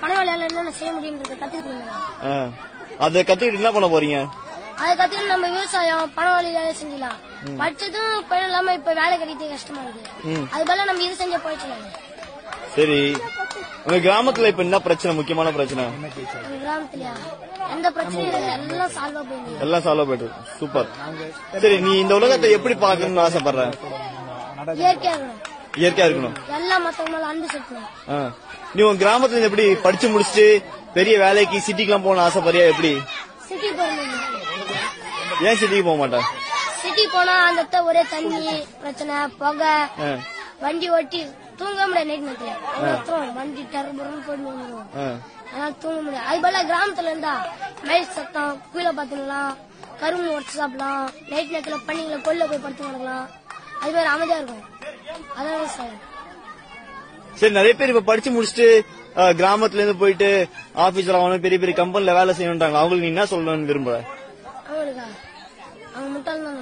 பண வேலையால என்னென்ன செய்ய முடியுன்றத கத்துக்கிட்டு ஆ. அதை கத்துக்கிட்டு என்ன பண்ண போறீங்க அதை கத்துக்கிட்டு நம்ம விவசாயம் பண வேலையால செஞ்சிடலாம் படிச்சதும் பயன் இல்லாம இப்ப வேலை கிடைக்கிறது கஷ்டமா இருக்கு அது போல நம்ம இது செஞ்ச போயிடலாம் சரி உங்க கிராமத்துல இப்ப என்ன பிரச்சனை முக்கியமான பிரச்சனை நம்ம கிராமத்துலயா எந்த பிரச்சனையும் இல்லை எல்லாம் சால்வா போயிடுது எல்லாம் சால்வ் போயிட்டு சூப்பர் சரி நீ இந்த உலகத்தை எப்படி பார்க்கணும்னு ஆசைப்படுற இயற்கையா இருக்கணும் இயற்கையா இருக்கணும் எல்லாம் மத்தவங்க மேல அன்பு செலுத்தணும் ஆ. நீ உன் கிராமத்துல இருந்து எப்படி படிச்சு முடிச்சுட்டு பெரிய வேலைக்கு சிட்டிக்கெல்லாம் போகணும் ஆசைப்படுறியா எப்படி சிட்டி போகணும் ஏன் சிட்டிக்கு போக மாட்டேன் சிட்டி போனா அந்த இடத்துல ஒரே தண்ணி பிரச்சனை புகை வண்டி ஓட்டி தூங்க முடியாது நைட் நேரத்துல அவ்வளவு அப்புறம் வண்டி டர்புரம் போட்டு வந்துடும் அதனால தூங்க முடியாது அது போல கிராமத்துல இருந்தா மயில் சத்தம் கீழே பாத்துக்கலாம் கரும்பு உடச்சு சாப்பிடலாம் நைட் நேரத்துல பண்ணிங்கள கொல்ல போய் படுத்து கிடக்கலாம் அது மாதிரி அமைதியா இருக்கும் அதான் சார் சரி நிறைய பேர் இப்ப படிச்சு முடிச்சுட்டு ஆ, கிராமத்துல இருந்து போயிட்டு ஆபீஸ்ல ஆகணும் பெரிய பெரிய கம்பெனில வேலை செய்யணும்ன்றாங்க அவங்களுக்கு நீ என்ன சொல்லணும்னு விரும்புற அவங்களுக்கா அவங்க முட்டாள் தான்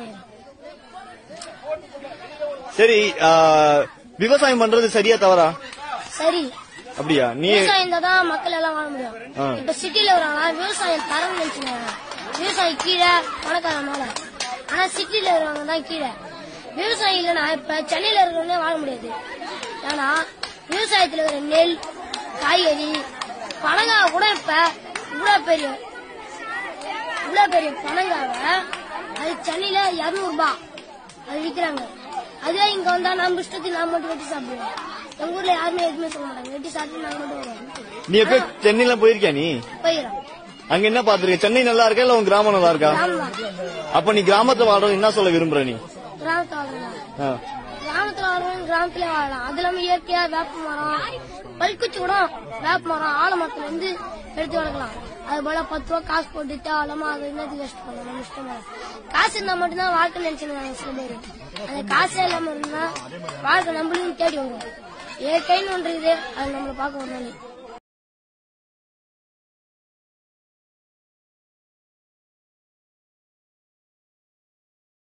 சரி ஆ, விவசாயம் பண்றது சரியா தவறா சரி அப்படியா நீ விவசாயம் இருந்தா தான் மக்கள் எல்லாம் வாழ முடியும் ஆ. இப்ப சிட்டில வராங்களா விவசாயம் தரம் நினைச்சுனாங்க விவசாயி கீழே பணக்காரன் மேல ஆனா சிட்டில இருக்கிறவங்க தான் கீழே விவசாயம் இல்லைன்னா இப்ப சென்னையில இருக்கிறவங்க வாழ முடியாது ஏன்னா விவசாயத்துல இருக்கிற நெல் காய்கறி பனங்காய் கூட இப்ப இவ்வளவு பெரிய இவ்வளவு பெரிய பனங்காவை அது சென்னையில இருநூறு ரூபாய் அது விக்கிறாங்க அதுவே இங்க வந்தா நம்ம இஷ்டத்துக்கு நாம மட்டும் வெட்டி சாப்பிடுவோம் எங்க ஊர்ல யாருமே எதுவுமே சொல்ல மாட்டாங்க வெட்டி சாப்பிட்டு நாங்க மட்டும் வருவோம் நீ எப்ப சென்னையில போயிருக்கியா நீ போயிடும் அங்க என்ன பாத்துருக்க சென்னை நல்லா இருக்கா இல்ல உன் கிராமம் நல்லா இருக்கா கிராமம் அப்ப நீ கிராமத்துல வாழ்றது என்ன சொல்ல விரும்புற நீ கிராமத்துல வாழலாம் ஆ. கிராமத்துல வாழ்றவங்க கிராமத்துல வாழலாம் அது இல்லாம இயற்கையா வேப்ப மரம் பல்குச்சி கூட வேப்ப மரம் ஆலமரத்துல இருந்து எடுத்து வளர்க்கலாம் அது போல பத்து ரூபா காசு போட்டுட்டு அவ்வளமா அது என்னது வேஸ்ட் பண்ணலாம் நம்ம இஷ்டமா காசு இருந்தா மட்டும்தான் வாழ்க்கை நினைச்சிருக்காங்க சில பேர் அந்த காசே இல்லாம இருந்தா வாழ்க்கை நம்மளும் தேடி வரும் இயற்கைன்னு ஒன்று இது அது நம்மள பார்க்க ஒரு நாள்